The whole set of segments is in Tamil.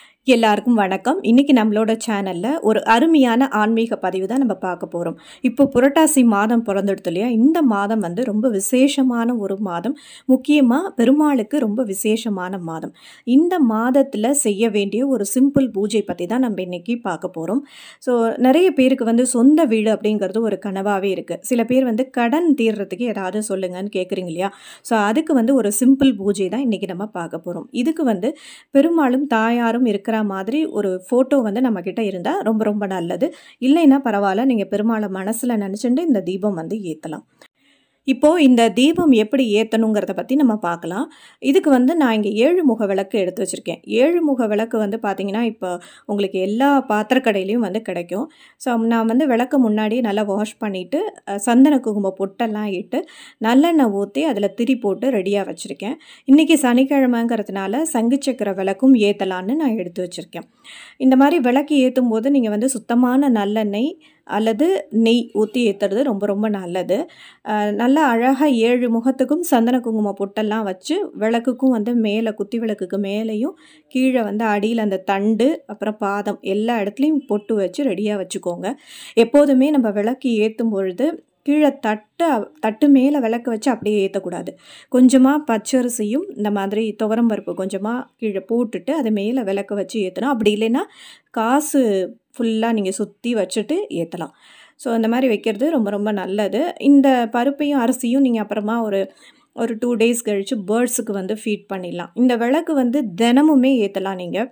எல்லாருக்கும் வணக்கம் இன்னைக்கு நம்மளோட சேனல்ல ஒரு அருமையான ஆன்மீக பதிவு தான் நம்ம பார்க்க போறோம் இப்போ புரட்டாசி மாதம் பிறந்துடுது இல்லையா இந்த மாதம் வந்து ரொம்ப விசேஷமான ஒரு மாதம் முக்கியமாக பெருமாளுக்கு ரொம்ப விசேஷமான மாதம் இந்த மாதத்தில் செய்ய வேண்டிய ஒரு சிம்பிள் பூஜை பற்றி தான் நம்ம இன்னைக்கு பார்க்க போகிறோம் ஸோ நிறைய பேருக்கு வந்து சொந்த வீடு அப்படிங்கிறது ஒரு கனவாகவே இருக்குது சில பேர் வந்து கடன் தீர்றதுக்கு ஏதாவது சொல்லுங்கன்னு கேட்குறீங்க இல்லையா ஸோ அதுக்கு வந்து ஒரு சிம்பிள் பூஜை தான் இன்றைக்கி நம்ம பார்க்க போகிறோம் இதுக்கு வந்து பெருமாளும் தாயாரும் இருக்கிற மாதிரி ஒரு ஃபோட்டோ வந்து நம்மக்கிட்ட இருந்தால் ரொம்ப ரொம்ப நல்லது இல்லைன்னா பரவாயில்ல நீங்கள் பெருமாளை மனசில் நினச்சிட்டு இந்த தீபம் வந்து ஏற்றலாம் இப்போது இந்த தீபம் எப்படி ஏற்றணுங்கிறத பற்றி நம்ம பார்க்கலாம் இதுக்கு வந்து நான் இங்கே ஏழு முக விளக்கு எடுத்து வச்சுருக்கேன் ஏழு முக விளக்கு வந்து பார்த்திங்கன்னா இப்போ உங்களுக்கு எல்லா பாத்திரக்கடையிலையும் வந்து கிடைக்கும் ஸோ நான் வந்து விளக்கு முன்னாடியே நல்லா வாஷ் பண்ணிவிட்டு சந்தன குங்கும பொட்டெல்லாம் இட்டு நல்லெண்ணெய் ஊற்றி அதில் திரி போட்டு ரெடியாக வச்சுருக்கேன் இன்றைக்கி சனிக்கிழமைங்கிறதுனால சங்குச்சக்கர விளக்கும் ஏற்றலான்னு நான் எடுத்து வச்சுருக்கேன் இந்த மாதிரி விளக்கு ஏற்றும் போது நீங்கள் வந்து சுத்தமான நல்லெண்ணெய் அல்லது நெய் ஊற்றி ஏற்றுறது ரொம்ப ரொம்ப நல்லது நல்லா அழகாக ஏழு முகத்துக்கும் சந்தன குங்குமம் பொட்டெல்லாம் வச்சு விளக்குக்கும் வந்து மேலே குத்தி விளக்குக்கு மேலேயும் கீழே வந்து அடியில் அந்த தண்டு அப்புறம் பாதம் எல்லா இடத்துலையும் பொட்டு வச்சு ரெடியாக வச்சுக்கோங்க எப்போதுமே நம்ம விளக்கு ஏற்றும் பொழுது கீழே தட்டு தட்டு மேலே விளக்கு வச்சு அப்படியே ஏற்றக்கூடாது கொஞ்சமாக பச்சரிசியும் இந்த மாதிரி துவரம்பருப்பு கொஞ்சமாக கீழே போட்டுட்டு அது மேலே விளக்கு வச்சு ஏற்றணும் அப்படி இல்லைன்னா காசு ஃபுல்லாக நீங்கள் சுற்றி வச்சுட்டு ஏற்றலாம் ஸோ இந்த மாதிரி வைக்கிறது ரொம்ப ரொம்ப நல்லது இந்த பருப்பையும் அரிசியும் நீங்கள் அப்புறமா ஒரு ஒரு டூ டேஸ் கழித்து பேர்ட்ஸுக்கு வந்து ஃபீட் பண்ணிடலாம் இந்த விளக்கு வந்து தினமுமே ஏற்றலாம் நீங்கள்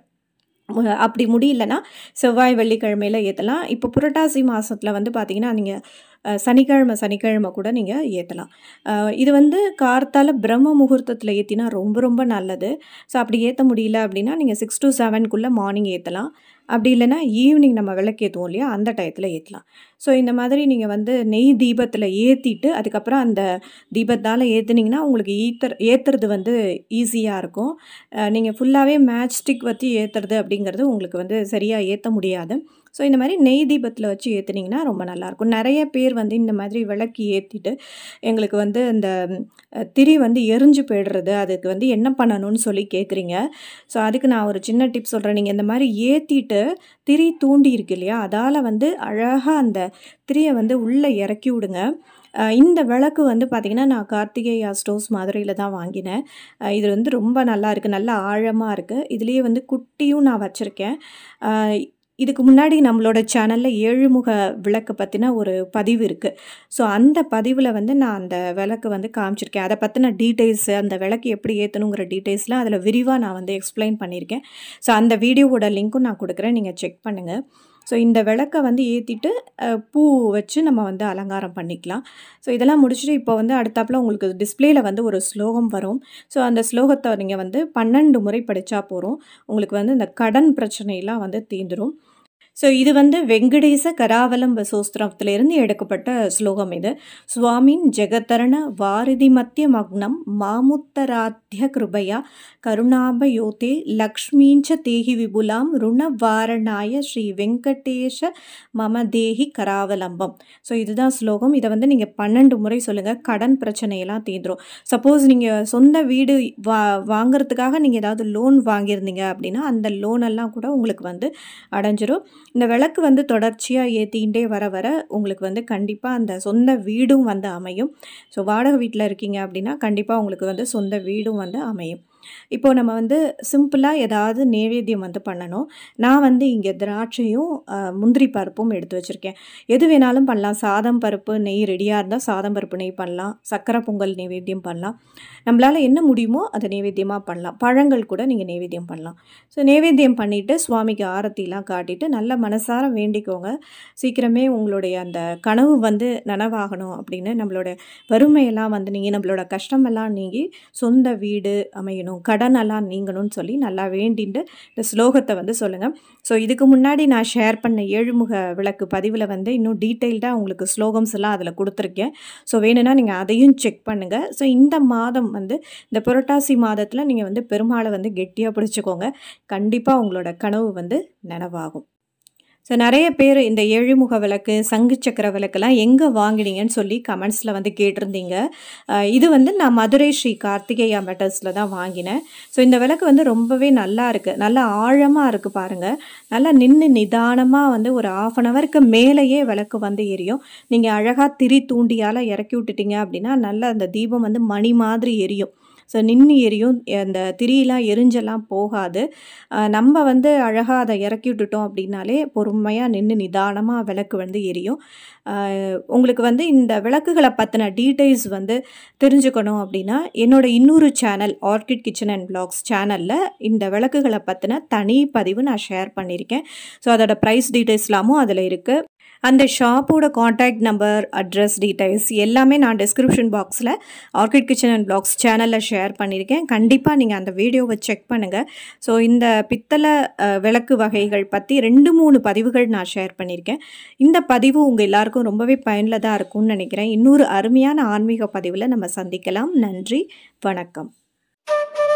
அப்படி முடியலன்னா செவ்வாய் வெள்ளிக்கிழமையில் ஏற்றலாம் இப்போ புரட்டாசி மாதத்தில் வந்து பார்த்திங்கன்னா நீங்கள் சனிக்கிழமை சனிக்கிழமை கூட நீங்கள் ஏற்றலாம் இது வந்து கார்த்தால பிரம்ம முகூர்த்தத்தில் ஏற்றினா ரொம்ப ரொம்ப நல்லது ஸோ அப்படி ஏற்ற முடியல அப்படின்னா நீங்கள் சிக்ஸ் டு செவனுக்குள்ளே மார்னிங் ஏற்றலாம் அப்படி இல்லைன்னா ஈவினிங் நம்ம விளக்கு ஏற்றுவோம் இல்லையா அந்த டயத்தில் ஏற்றலாம் ஸோ இந்த மாதிரி நீங்கள் வந்து நெய் தீபத்தில் ஏற்றிட்டு அதுக்கப்புறம் அந்த தீபத்தால் ஏற்றுனீங்கன்னா உங்களுக்கு ஈத்தர் ஏற்றுறது வந்து ஈஸியாக இருக்கும் நீங்கள் ஃபுல்லாகவே மேட்ச் ஸ்டிக் வச்சு ஏற்றுறது அப்படிங்கிறது உங்களுக்கு வந்து சரியாக ஏற்ற முடியாது ஸோ இந்த மாதிரி நெய் தீபத்தில் வச்சு ஏற்றுனீங்கன்னா ரொம்ப நல்லாயிருக்கும் நிறைய பேர் வந்து இந்த மாதிரி விளக்கு ஏற்றிட்டு எங்களுக்கு வந்து இந்த திரி வந்து எரிஞ்சு போயிடுறது அதுக்கு வந்து என்ன பண்ணணும்னு சொல்லி கேட்குறீங்க ஸோ அதுக்கு நான் ஒரு சின்ன டிப் சொல்கிறேன் நீங்கள் இந்த மாதிரி ஏற்றிட்டு திரி தூண்டி இருக்கு இல்லையா அதால் வந்து அழகாக அந்த திரியை வந்து உள்ளே இறக்கி விடுங்க இந்த விளக்கு வந்து பார்த்திங்கன்னா நான் கார்த்திகேயா ஸ்டோர்ஸ் மதுரையில் தான் வாங்கினேன் இது வந்து ரொம்ப நல்லா இருக்குது நல்லா ஆழமாக இருக்குது இதுலேயே வந்து குட்டியும் நான் வச்சுருக்கேன் இதுக்கு முன்னாடி நம்மளோட சேனலில் ஏழுமுக விளக்கு பற்றின ஒரு பதிவு இருக்குது ஸோ அந்த பதிவில் வந்து நான் அந்த விளக்கு வந்து காமிச்சிருக்கேன் அதை பற்றின டீட்டெயில்ஸு அந்த விளக்கு எப்படி ஏற்றணுங்கிற டீட்டெயில்ஸ்லாம் அதில் விரிவாக நான் வந்து எக்ஸ்பிளைன் பண்ணியிருக்கேன் ஸோ அந்த வீடியோவோட லிங்க்கும் நான் கொடுக்குறேன் நீங்கள் செக் பண்ணுங்கள் ஸோ இந்த விளக்கை வந்து ஏற்றிட்டு பூ வச்சு நம்ம வந்து அலங்காரம் பண்ணிக்கலாம் ஸோ இதெல்லாம் முடிச்சுட்டு இப்போ வந்து அடுத்தாப்பில் உங்களுக்கு டிஸ்பிளேயில் வந்து ஒரு ஸ்லோகம் வரும் ஸோ அந்த ஸ்லோகத்தை நீங்கள் வந்து பன்னெண்டு முறை படித்தா போகிறோம் உங்களுக்கு வந்து இந்த கடன் பிரச்சனையெல்லாம் வந்து தீந்துடும் ஸோ இது வந்து வெங்கடேச கராவலம்ப சோஸ்திரத்திலிருந்து எடுக்கப்பட்ட ஸ்லோகம் இது சுவாமின் ஜெகத்தரண வாரிதி மத்திய மக்னம் மாமுத்தராத்திய கிருபையா கருணாபயோதே லக்ஷ்மீஞ்ச தேகி விபுலாம் ருணவாரணாய ஸ்ரீ வெங்கடேஷ மம தேகி கராவலம்பம் ஸோ இதுதான் ஸ்லோகம் இதை வந்து நீங்கள் பன்னெண்டு முறை சொல்லுங்கள் கடன் பிரச்சனையெல்லாம் தீந்துடும் சப்போஸ் நீங்கள் சொந்த வீடு வா வாங்கிறதுக்காக நீங்கள் ஏதாவது லோன் வாங்கியிருந்தீங்க அப்படின்னா அந்த லோனெல்லாம் கூட உங்களுக்கு வந்து அடைஞ்சிரும் இந்த விளக்கு வந்து தொடர்ச்சியாக ஏற்றிக்கிட்டே வர வர உங்களுக்கு வந்து கண்டிப்பாக அந்த சொந்த வீடும் வந்து அமையும் ஸோ வாடகை வீட்டில் இருக்கீங்க அப்படின்னா கண்டிப்பாக உங்களுக்கு வந்து சொந்த வீடும் வந்து அமையும் இப்போது நம்ம வந்து சிம்பிளாக ஏதாவது நைவேத்தியம் வந்து பண்ணணும் நான் வந்து இங்கே திராட்சையும் முந்திரி பருப்பும் எடுத்து வச்சுருக்கேன் எது வேணாலும் பண்ணலாம் சாதம் பருப்பு நெய் ரெடியாக இருந்தால் சாதம் பருப்பு நெய் பண்ணலாம் சக்கரை பொங்கல் நைவேத்தியம் பண்ணலாம் நம்மளால் என்ன முடியுமோ அதை நைவேத்தியமாக பண்ணலாம் பழங்கள் கூட நீங்கள் நைவேத்தியம் பண்ணலாம் ஸோ நைவேத்தியம் பண்ணிவிட்டு சுவாமிக்கு ஆரத்திலாம் காட்டிட்டு நல்ல மனசார வேண்டிக்கோங்க சீக்கிரமே உங்களுடைய அந்த கனவு வந்து நனவாகணும் அப்படின்னு நம்மளோட வறுமையெல்லாம் வந்து நீங்கள் நம்மளோட கஷ்டமெல்லாம் நீங்கி சொந்த வீடு அமையணும் கடனெல்லாம் நீங்கணும்னு சொல்லி நல்லா வேண்டிட்டு இந்த ஸ்லோகத்தை வந்து சொல்லுங்கள் ஸோ இதுக்கு முன்னாடி நான் ஷேர் பண்ண ஏழுமுக விளக்கு பதிவில் வந்து இன்னும் டீட்டெயில்டாக உங்களுக்கு ஸ்லோகம்ஸ் எல்லாம் அதில் கொடுத்துருக்கேன் ஸோ வேணும்னா நீங்கள் அதையும் செக் பண்ணுங்கள் ஸோ இந்த மாதம் வந்து இந்த புரட்டாசி மாதத்தில் நீங்கள் வந்து பெருமாளை வந்து கெட்டியாக பிடிச்சிக்கோங்க கண்டிப்பாக உங்களோட கனவு வந்து நனவாகும் ஸோ நிறைய பேர் இந்த ஏழுமுக விளக்கு சங்கு சக்கர விளக்கெல்லாம் எங்கே வாங்கினீங்கன்னு சொல்லி கமெண்ட்ஸில் வந்து கேட்டிருந்தீங்க அஹ் இது வந்து நான் மதுரை ஸ்ரீ கார்த்திகேயா மெட்டல்ஸில் தான் வாங்கினேன் ஸோ இந்த விளக்கு வந்து ரொம்பவே நல்லா இருக்குது நல்லா ஆழமாக இருக்குது பாருங்கள் நல்லா நின்று நிதானமாக வந்து ஒரு ஆஃப் அன் ஹவருக்கு மேலேயே விளக்கு வந்து எரியும் நீங்கள் அழகாக திரி தூண்டியால் இறக்கி விட்டுட்டீங்க அப்படின்னா நல்லா அந்த தீபம் வந்து மணி மாதிரி எரியும் ஸோ நின்று எரியும் அந்த திரியெலாம் எரிஞ்செல்லாம் போகாது அஹ் நம்ம வந்து அழகாக அதை இறக்கி விட்டுட்டோம் அப்படின்னாலே பொறுமையாக நின்று நிதானமாக விளக்கு வந்து எரியும் அஹ் உங்களுக்கு வந்து இந்த விளக்குகளை பற்றின டீட்டெயில்ஸ் வந்து தெரிஞ்சுக்கணும் அப்படின்னா என்னோட இன்னொரு channel orchid kitchen and blogs சேனலில் இந்த விளக்குகளை பற்றின தனி பதிவு நான் ஷேர் பண்ணியிருக்கேன் ஸோ அதோட ப்ரைஸ் டீட்டெயில்ஸ்லாமும் அதில் இருக்குது அந்த ஷாப்போட காண்டாக்ட் நம்பர் அட்ரஸ் டீடைல்ஸ் எல்லாமே நான் டிஸ்கிரிப்ஷன் பாக்ஸில் ஆர்கிட் கிச்சன் அண்ட் பிளாக்ஸ் சேனலில் ஷேர் பண்ணியிருக்கேன் கண்டிப்பாக நீங்கள் அந்த வீடியோவை செக் பண்ணுங்கள் ஸோ இந்த பித்தளை அஹ், விளக்கு வகைகள் பற்றி ரெண்டு மூணு பதிவுகள் நான் ஷேர் பண்ணியிருக்கேன் இந்த பதிவு உங்கள் எல்லாருக்கும் ரொம்பவே பயனுள்ளதாக இருக்கும்னு நினைக்கிறேன் இன்னொரு அருமையான ஆன்மீக பதிவில் நம்ம சந்திக்கலாம் நன்றி வணக்கம்